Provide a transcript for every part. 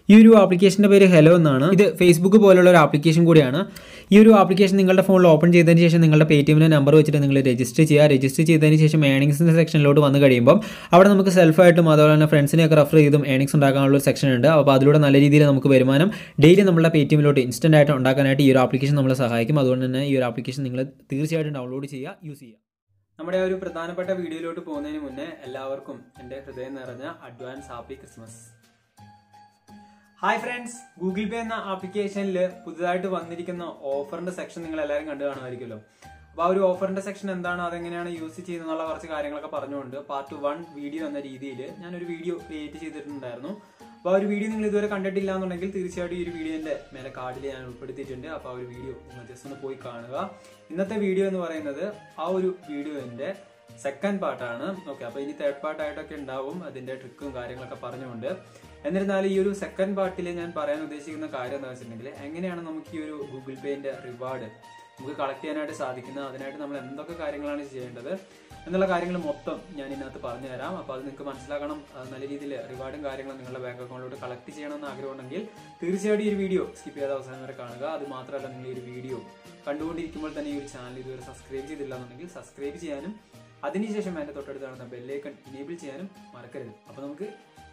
ഈ ഒരു ആപ്ലിക്കേഷൻ്റെ പേര് ഹെലോ എന്നാണ് ഇത് ഫേസ്ബുക്ക് പോലുള്ള ഒരു ആപ്ലിക്കേഷൻ കൂടിയാണ് ഈ ഒരു ആപ്ലിക്കേഷൻ നിങ്ങളുടെ ഫോണിൽ ഓപ്പൺ ചെയ്തതിന് ശേഷം നിങ്ങളുടെ പേ ടി എമ്മിൻ്റെ നമ്പർ വെച്ചിട്ട് നിങ്ങൾ രജിസ്റ്റർ ചെയ്യുക രജിസ്റ്റർ ചെയ്തതിന് ശേഷം ഏണിങ്സിൻ്റെ സെക്ഷനിലോട്ട് വന്ന് കഴിയുമ്പോൾ അവിടെ നമുക്ക് സെൽഫായിട്ടും അതുപോലെ തന്നെ ഫ്രണ്ട്സിനെയൊക്കെ റെഫർ ചെയ്തും ഏണിങ്സ് ഉണ്ടാക്കാനുള്ള ഒരു സെക്ഷൻ ഉണ്ട് അപ്പോൾ അതിലൂടെ നല്ല രീതിയിൽ നമുക്ക് വരുമാനം ഡെയിലി നമ്മുടെ പേ ടി എമ്മിലോട്ട് ഇൻസ്റ്റൻ്റ് ആയിട്ട് ഉണ്ടാക്കാനായിട്ട് ഈ ഒരു ആപ്ലിക്കേഷൻ നമ്മളെ സഹായിക്കും അതുകൊണ്ട് തന്നെ ഈ ഒരു ആപ്ലിക്കേഷൻ നിങ്ങൾ തീർച്ചയായിട്ടും ഡൗൺലോഡ് ചെയ്യുക യൂസ് ചെയ്യുക നമ്മുടെ ആ ഒരു പ്രധാനപ്പെട്ട വീഡിയോയിലോട്ട് പോകുന്നതിന് മുന്നേ എല്ലാവർക്കും എൻ്റെ ഹൃദയം നിറഞ്ഞ advance happy Christmas hi friends Google Pay എന്ന ആപ്ലിക്കേഷനിൽ പുതുതായിട്ട് വന്നിരിക്കുന്ന ഓഫറിന്റെ സെക്ഷൻ നിങ്ങൾ എല്ലാവരും കണ്ടു കാണുമായിരിക്കുമല്ലോ അപ്പോൾ ആ ഒരു ഓഫറിന്റെ സെക്ഷൻ എന്താണ് അതെങ്ങനെയാണ് യൂസ് ചെയ്യുന്നുള്ള കുറച്ച് കാര്യങ്ങളൊക്കെ പറഞ്ഞുകൊണ്ട് പാർട്ട് വൺ വീഡിയോ എന്ന രീതിയിൽ ഞാനൊരു വീഡിയോ ക്രിയേറ്റ് ചെയ്തിട്ടുണ്ടായിരുന്നു അപ്പോൾ ആ ഒരു വീഡിയോ നിങ്ങൾ ഇതുവരെ കണ്ടിട്ടില്ല എന്നുണ്ടെങ്കിൽ തീർച്ചയായിട്ടും ഈ ഒരു വീഡിയോന്റെ മേലെ കാർഡിൽ ഞാൻ ഉൾപ്പെടുത്തിയിട്ടുണ്ട് അപ്പോൾ ആ ഒരു വീഡിയോ നിങ്ങൾ ജസ്റ്റ് ഒന്ന് പോയി കാണുക ഇന്നത്തെ വീഡിയോ എന്ന് പറയുന്നത് ആ ഒരു വീഡിയോന്റെ സെക്കൻഡ് പാർട്ടാണ് ഓക്കെ അപ്പോൾ ഇനി തേർഡ് പാർട്ടായിട്ടൊക്കെ ഉണ്ടാവും അതിന്റെ ട്രിക്കും കാര്യങ്ങളൊക്കെ പറഞ്ഞുകൊണ്ട് എന്നിരുന്നാലും ഈ ഒരു സെക്കൻഡ് പാർട്ടിൽ ഞാൻ പറയാൻ ഉദ്ദേശിക്കുന്ന കാര്യം എന്താ വെച്ചിട്ടുണ്ടെങ്കിൽ എങ്ങനെയാണ് നമുക്ക് ഈ ഒരു ഗൂഗിൾ പേന്റെ റിവാർഡ് നമുക്ക് കളക്ട് ചെയ്യാനായിട്ട് സാധിക്കുന്നത് അതിനായിട്ട് നമ്മൾ എന്തൊക്കെ കാര്യങ്ങളാണ് ചെയ്യേണ്ടത് എന്നുള്ള കാര്യങ്ങൾ മൊത്തം ഞാൻ ഇതിനകത്ത് പറഞ്ഞു തരാം അപ്പോൾ അത് നിങ്ങൾക്ക് മനസ്സിലാക്കണം ആ, നല്ല രീതിയിൽ റിവാർഡും കാര്യങ്ങളും നിങ്ങളുടെ ബാങ്ക് അക്കൗണ്ടിലോട്ട് കളക്ട് ചെയ്യണമെന്ന് ആഗ്രഹമുണ്ടെങ്കിൽ തീർച്ചയായിട്ടും ഈ ഒരു വീഡിയോ സ്കിപ്പ് ചെയ്ത അവസാനം വരെ കാണുക അത് മാത്രമല്ല നിങ്ങൾ ഈ ഒരു വീഡിയോ കണ്ടുകൊണ്ടിരിക്കുമ്പോൾ തന്നെ ഈ ഒരു ചാനൽ ഇതുവരെ സബ്സ്ക്രൈബ് ചെയ്തില്ല എന്നുണ്ടെങ്കിൽ സബ്സ്ക്രൈബ് ചെയ്യാനും അതിനുശേഷം അതിന്റെ തൊട്ടടുത്ത് കാണുന്ന ബെല്ലൈക്കൺ ഇനേബിൾ ചെയ്യാനും മറക്കരുത് അപ്പോൾ നമുക്ക്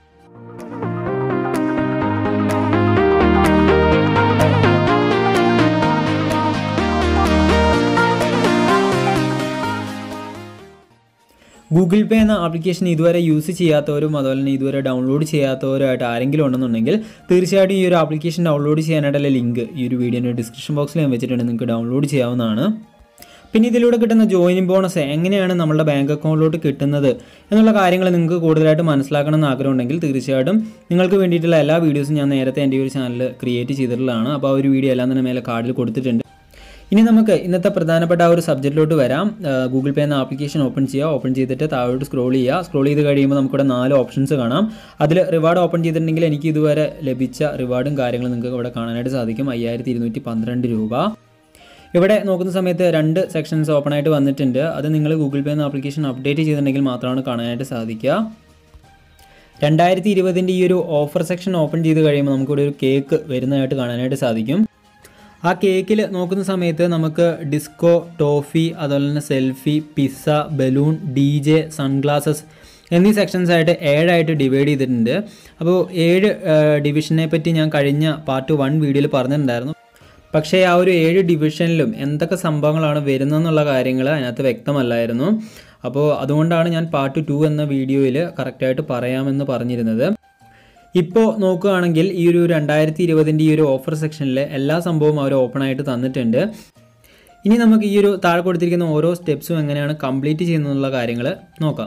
ഗൂഗിൾ പേ എന്ന ആപ്ലിക്കേഷൻ ഇതുവരെ യൂസ് ചെയ്യാത്തവരും അതുപോലെ തന്നെ ഇതുവരെ ഡൗൺലോഡ് ചെയ്യാത്തവരുമായിട്ട് ആരെങ്കിലും ഉണ്ടെന്നുണ്ടെങ്കിൽ തീർച്ചയായിട്ടും ഈ ഒരു ആപ്ലിക്കേഷൻ ഡൗൺലോഡ് ചെയ്യാനായിട്ടുള്ള ലിങ്ക് ഈ ഒരു വീഡിയോയുടെ ഡിസ്ക്രിപ്ഷൻ ബോക്സിൽ ഞാൻ വെച്ചിട്ടുണ്ട് നിങ്ങൾക്ക് ഡൗൺലോഡ് ചെയ്യാവുന്നതാണ് പിന്നെ ഇതിലൂടെ കിട്ടുന്ന ജോയിനിങ് ബോണസ് എങ്ങനെയാണ് നമ്മുടെ ബാങ്ക് അക്കൗണ്ടിലോട്ട് കിട്ടുന്നത് എന്നുള്ള കാര്യങ്ങൾ നിങ്ങൾക്ക് കൂടുതലായിട്ട് മനസ്സിലാക്കണം എന്ന് ആഗ്രഹമുണ്ടെങ്കിൽ തീർച്ചയായിട്ടും നിങ്ങൾക്ക് വേണ്ടിയിട്ടുള്ള എല്ലാ വീഡിയോസും ഞാൻ നേരത്തെ എൻ്റെ ഈ ഒരു ചാനൽ ക്രിയേറ്റ് ചെയ്തിട്ടുള്ളതാണ് അപ്പോൾ ആ ഒരു വീഡിയോ എല്ലാം തന്നെ മേലെ കാർഡിൽ കൊടുത്തിട്ടുണ്ട് ഇനി നമുക്ക് ഇന്നത്തെ പ്രധാനപ്പെട്ട ആ ഒരു സബ്ജക്റ്റിലോട്ട് വരാം ഗൂഗിൾ പേ എന്ന ആപ്ലിക്കേഷൻ ഓപ്പൺ ചെയ്യുക ഓപ്പൺ ചെയ്തിട്ട് താഴോട്ട് സ്ക്രോൾ ചെയ്യുക സ്ക്രോൾ ചെയ്ത് കഴിയുമ്പോൾ നമുക്കിവിടെ നാല് ഓപ്ഷൻസ് കാണാം അതിൽ റിവാർഡ് ഓപ്പൺ ചെയ്തിട്ടുണ്ടെങ്കിൽ എനിക്ക് ഇതുവരെ ലഭിച്ച റിവാർഡും കാര്യങ്ങളും നിങ്ങൾക്ക് ഇവിടെ കാണാനായിട്ട് സാധിക്കും അയ്യായിരത്തി ഇരുന്നൂറ്റി പന്ത്രണ്ട് രൂപ ഇവിടെ നോക്കുന്ന സമയത്ത് രണ്ട് സെക്ഷൻസ് ഓപ്പൺ ആയിട്ട് വന്നിട്ടുണ്ട് അത് നിങ്ങൾ ഗൂഗിൾ പേ എന്ന ആപ്ലിക്കേഷൻ അപ്ഡേറ്റ് ചെയ്തിട്ടുണ്ടെങ്കിൽ മാത്രമാണ് കാണാനായിട്ട് സാധിക്കുക രണ്ടായിരത്തി ഇരുപതിൻ്റെ ഈ ഒരു ഓഫർ സെക്ഷൻ ഓപ്പൺ ചെയ്ത് കഴിയുമ്പോൾ നമുക്കിവിടെ ഒരു കേക്ക് വരുന്നതായിട്ട് കാണാനായിട്ട് സാധിക്കും ആ കേക്കിൽ നോക്കുന്ന സമയത്ത് നമുക്ക് ഡിസ്കോ ടോഫി അതുപോലെ തന്നെ selfie pizza balloon D J sunglasses എന്നീ സെക്ഷൻസ് ആയിട്ട് ഏഴായിട്ട് ഡിവൈഡ് ചെയ്തിട്ടുണ്ട് അപ്പോൾ ഏഴ് ഡിവിഷനെ പറ്റി ഞാൻ കഴിഞ്ഞ പാർട്ട് വൺ വീഡിയോയിൽ പറഞ്ഞിട്ടുണ്ടായിരുന്നു പക്ഷേ ആ ഒരു ഏഴ് ഡിവിഷനിലും എന്തൊക്കെ സംഭവങ്ങളാണ് വരുന്നതെന്നുള്ള കാര്യങ്ങൾ അതിനകത്ത് വ്യക്തമല്ലായിരുന്നു അപ്പോൾ അതുകൊണ്ടാണ് ഞാൻ പാർട്ട് ടു എന്ന വീഡിയോയിൽ കറക്റ്റായിട്ട് പറയാമെന്ന് പറഞ്ഞിരുന്നത് ഇപ്പോൾ നോക്കുകയാണെങ്കിൽ ഈ ഒരു രണ്ടായിരത്തി ഇരുപതിൻ്റെ ഈ ഒരു ഓഫർ സെക്ഷനിൽ എല്ലാ സംഭവവും അവർ ഓപ്പൺ ആയിട്ട് തന്നിട്ടുണ്ട് ഇനി നമുക്ക് ഈ ഒരു താഴെ കൊടുത്തിരിക്കുന്ന ഓരോ സ്റ്റെപ്സും എങ്ങനെയാണ് കംപ്ലീറ്റ് ചെയ്യുന്നുള്ള കാര്യങ്ങൾ നോക്കാം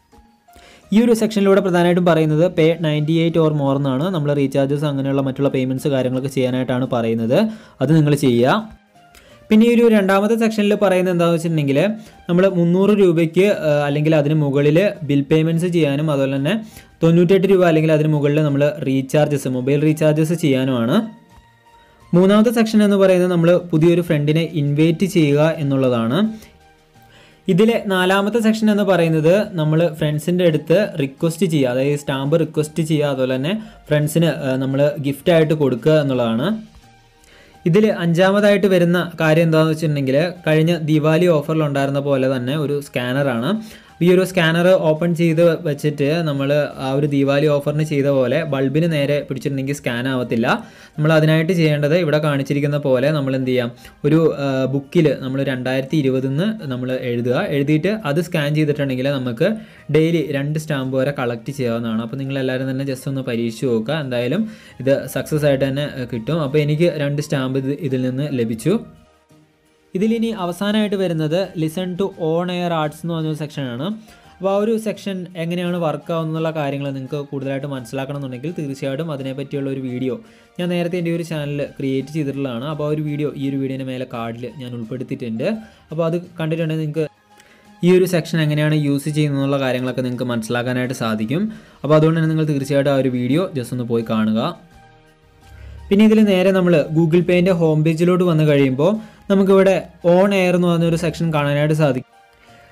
ഈ ഒരു സെക്ഷനിലൂടെ പ്രധാനമായിട്ടും പറയുന്നത് pay ninety eight or more എന്നാണ് നമ്മൾ റീചാർജസ് അങ്ങനെയുള്ള മറ്റുള്ള പേയ്മെൻറ്റ്സ് കാര്യങ്ങളൊക്കെ ചെയ്യാനായിട്ടാണ് പറയുന്നത് അത് നിങ്ങൾ ചെയ്യുക പിന്നെ ഈ ഒരു രണ്ടാമത്തെ സെക്ഷനിൽ പറയുന്നത് എന്താണെന്ന് വെച്ചിട്ടുണ്ടെങ്കിൽ നമ്മൾ മുന്നൂറ് രൂപയ്ക്ക് ആ, അല്ലെങ്കിൽ അതിന് മുകളിൽ ബിൽ പേയ്മെൻറ്റ്സ് ചെയ്യാനും അതുപോലെ തന്നെ തൊണ്ണൂറ്റെട്ട് രൂപ അല്ലെങ്കിൽ അതിന് മുകളിൽ നമ്മൾ റീചാർജസ് മൊബൈൽ റീചാർജസ് ചെയ്യാനുമാണ് മൂന്നാമത്തെ സെക്ഷൻ എന്ന് പറയുന്നത് നമ്മൾ പുതിയൊരു ഫ്രണ്ടിനെ ഇൻവൈറ്റ് ചെയ്യുക എന്നുള്ളതാണ് ഇതിലെ നാലാമത്തെ സെക്ഷൻ എന്ന് പറയുന്നത് നമ്മൾ ഫ്രണ്ട്സിൻ്റെ അടുത്ത് റിക്വസ്റ്റ് ചെയ്യുക അതായത് സ്റ്റാമ്പ് റിക്വസ്റ്റ് ചെയ്യുക അതുപോലെ തന്നെ ഫ്രണ്ട്സിന് നമ്മൾ ഗിഫ്റ്റായിട്ട് കൊടുക്കുക എന്നുള്ളതാണ് ഇതിൽ അഞ്ചാമതായിട്ട് വരുന്ന കാര്യം എന്താണെന്ന് വെച്ചിട്ടുണ്ടെങ്കിൽ കഴിഞ്ഞ ദിവാലി ഓഫറിൽ ഉണ്ടായിരുന്ന പോലെ തന്നെ ഒരു സ്കാനറാണ് ഈ ഒരു സ്കാനർ ഓപ്പൺ ചെയ്ത് വെച്ചിട്ട് നമ്മൾ ആ ഒരു ദീപാവലി ഓഫറിന് ചെയ്ത പോലെ ബൾബിന് നേരെ പിടിച്ചിട്ടുണ്ടെങ്കിൽ സ്കാൻ ആവത്തില്ല നമ്മൾ അതിനായിട്ട് ചെയ്യേണ്ടത് ഇവിടെ കാണിച്ചിരിക്കുന്ന പോലെ നമ്മൾ എന്ത് ചെയ്യാം ഒരു ബുക്കിൽ നമ്മൾ രണ്ടായിരത്തി ഇരുപതിന്ന് നമ്മൾ എഴുതുക എഴുതിയിട്ട് അത് സ്കാൻ ചെയ്തിട്ടുണ്ടെങ്കിൽ നമുക്ക് ഡെയിലി രണ്ട് സ്റ്റാമ്പ് വരെ കളക്ട് ചെയ്യാവുന്നതാണ് അപ്പോൾ നിങ്ങൾ എല്ലാവരും തന്നെ ജസ്റ്റ് ഒന്ന് പരീക്ഷിച്ച് നോക്കുക എന്തായാലും ഇത് സക്സസ് ആയിട്ട് തന്നെ ഏഹ്, കിട്ടും അപ്പോൾ എനിക്ക് രണ്ട് സ്റ്റാമ്പ് ഇത് ഇതിൽ നിന്ന് ലഭിച്ചു ഇതിലിനി അവസാനമായിട്ട് വരുന്നത് listen to on air arts എന്ന് പറഞ്ഞൊരു സെക്ഷനാണ് അപ്പോൾ ആ ഒരു സെക്ഷൻ എങ്ങനെയാണ് വർക്ക് ആവുന്നുള്ള കാര്യങ്ങൾ നിങ്ങൾക്ക് കൂടുതലായിട്ട് മനസ്സിലാക്കണം എന്നുണ്ടെങ്കിൽ തീർച്ചയായിട്ടും അതിനെപ്പറ്റിയുള്ള ഒരു വീഡിയോ ഞാൻ നേരത്തെ എൻ്റെ ഒരു ചാനൽ ക്രിയേറ്റ് ചെയ്തിട്ടുള്ളതാണ് അപ്പോൾ ആ ഒരു വീഡിയോ ഈ ഒരു വീഡിയോൻ്റെ മേലെ കാർഡിൽ ഞാൻ ഉൾപ്പെടുത്തിയിട്ടുണ്ട് അപ്പോൾ അത് കണ്ടിട്ടുണ്ടെങ്കിൽ നിങ്ങൾക്ക് ഈ ഒരു സെക്ഷൻ എങ്ങനെയാണ് യൂസ് ചെയ്യുന്നതെന്നുള്ള കാര്യങ്ങളൊക്കെ നിങ്ങൾക്ക് മനസ്സിലാക്കാനായിട്ട് സാധിക്കും അപ്പോൾ അതുകൊണ്ട് തന്നെ നിങ്ങൾ തീർച്ചയായിട്ടും ആ ഒരു വീഡിയോ ജസ്റ്റ് ഒന്ന് പോയി കാണുക പിന്നെ ഇതിൽ നേരെ നമ്മൾ ഗൂഗിൾ പേൻ്റെ ഹോം പേജിലോട്ട് വന്നു കഴിയുമ്പോൾ നമുക്കിവിടെ ഓൺ എയർ എന്ന് പറഞ്ഞൊരു സെക്ഷൻ കാണാനായിട്ട് സാധിക്കും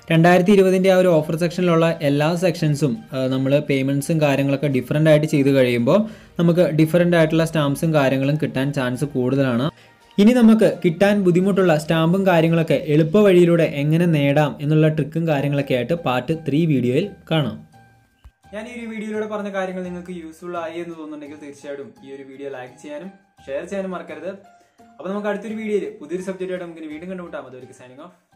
രണ്ടായിരത്തി ഇരുപതിൻ്റെ ആ ഒരു ഓഫർ സെക്ഷനിലുള്ള എല്ലാ സെക്ഷൻസും നമ്മൾ പേയ്മെൻറ്റ്സും കാര്യങ്ങളൊക്കെ ഡിഫറെൻ്റ് ആയിട്ട് ചെയ്ത് കഴിയുമ്പോൾ നമുക്ക് ഡിഫറെൻ്റ് ആയിട്ടുള്ള സ്റ്റാമ്പ്സും കാര്യങ്ങളും കിട്ടാൻ ചാൻസ് കൂടുതലാണ് ഇനി നമുക്ക് കിട്ടാൻ ബുദ്ധിമുട്ടുള്ള സ്റ്റാമ്പും കാര്യങ്ങളൊക്കെ എളുപ്പ വഴിയിലൂടെ എങ്ങനെ നേടാം എന്നുള്ള ട്രിക്കും കാര്യങ്ങളൊക്കെ ആയിട്ട് പാർട്ട് ത്രീ വീഡിയോയിൽ കാണാം ഞാൻ ഈ ഒരു വീഡിയോയിലൂടെ പറഞ്ഞ കാര്യങ്ങൾ നിങ്ങൾക്ക് യൂസ്ഫുൾ ആയി എന്ന് തോന്നുന്നുണ്ടെങ്കിൽ തീർച്ചയായിട്ടും ഈ ഒരു വീഡിയോ ലൈക്ക് ചെയ്യാനും ഷെയർ ചെയ്യാനും മറക്കരുത് അപ്പോൾ നമുക്ക് അടുത്തൊരു വീഡിയോയിൽ പുതിയൊരു സബ്ജക്റ്റായിട്ട് നമുക്ക് ഇനി വീണ്ടും കണ്ടുമുട്ടാം അതൊരു സൈനിങ് ഓഫ്